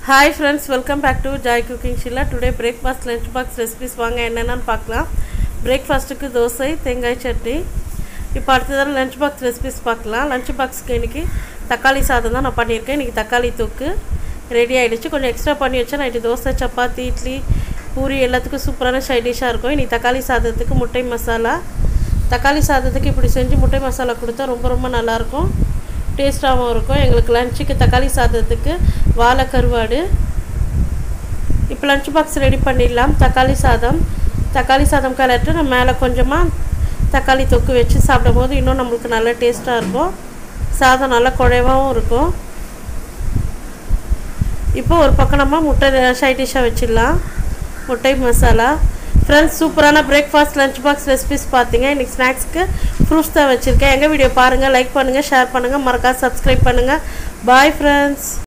hi friends welcome back to joy cooking Shilla today breakfast lunch box recipes வாங்க என்னென்னு பார்க்கலாம் பிரேக்ஃபாஸ்ட்டுக்கு தோசை தேங்காய் சட்னி இப்போ அடுத்ததாக லஞ்ச் பாக்ஸ் ரெசிபிஸ் பார்க்கலாம் லஞ்ச் பாக்ஸ்க்கு இன்றைக்கி தக்காளி சாதம் தான் நான் பண்ணியிருக்கேன் இன்றைக்கி தக்காளி தொக்கு ரெடி ஆகிடுச்சு கொஞ்சம் எக்ஸ்ட்ரா பண்ணி வச்சா நைட்டு தோசை சப்பாத்தி இட்லி பூரி எல்லாத்துக்கும் சூப்பரான சைட் டிஷ்ஷாக இருக்கும் இன்றைக்கி தக்காளி சாதத்துக்கு முட்டை மசாலா தக்காளி சாதத்துக்கு இப்படி செஞ்சு முட்டை மசாலா கொடுத்தா ரொம்ப ரொம்ப நல்லாயிருக்கும் டேஸ்ட்டாகவும் இருக்கும் எங்களுக்கு லஞ்சுக்கு தக்காளி சாதத்துக்கு வாழை கருவாடு இப்போ லஞ்ச் பாக்ஸ் ரெடி பண்ணிடலாம் தக்காளி சாதம் தக்காளி சாதம் கலட்டு நம்ம மேலே கொஞ்சமாக தக்காளி தொக்கு வச்சு சாப்பிடும் போது இன்னும் நம்மளுக்கு நல்ல டேஸ்ட்டாக இருக்கும் சாதம் நல்லா குழைவாகவும் இருக்கும் இப்போ ஒரு பக்கம் நம்ம முட்டை சைட் டிஷ்ஷாக வச்சிடலாம் முட்டை மசாலா ஃப்ரெண்ட்ஸ் சூப்பரான பிரேக்ஃபாஸ்ட் லஞ்ச் பாக்ஸ் ரெசிபிஸ் பார்த்தீங்க இன்றைக்கி ஸ்நாக்ஸ்க்கு ஃப்ரூட்ஸ் தான் வச்சுருக்கேன் எங்கள் வீடியோ பாருங்கள் லைக் பண்ணுங்கள் ஷேர் பண்ணுங்கள் மறக்காம சப்ஸ்கிரைப் பண்ணுங்கள் பாய் ஃப்ரெண்ட்ஸ்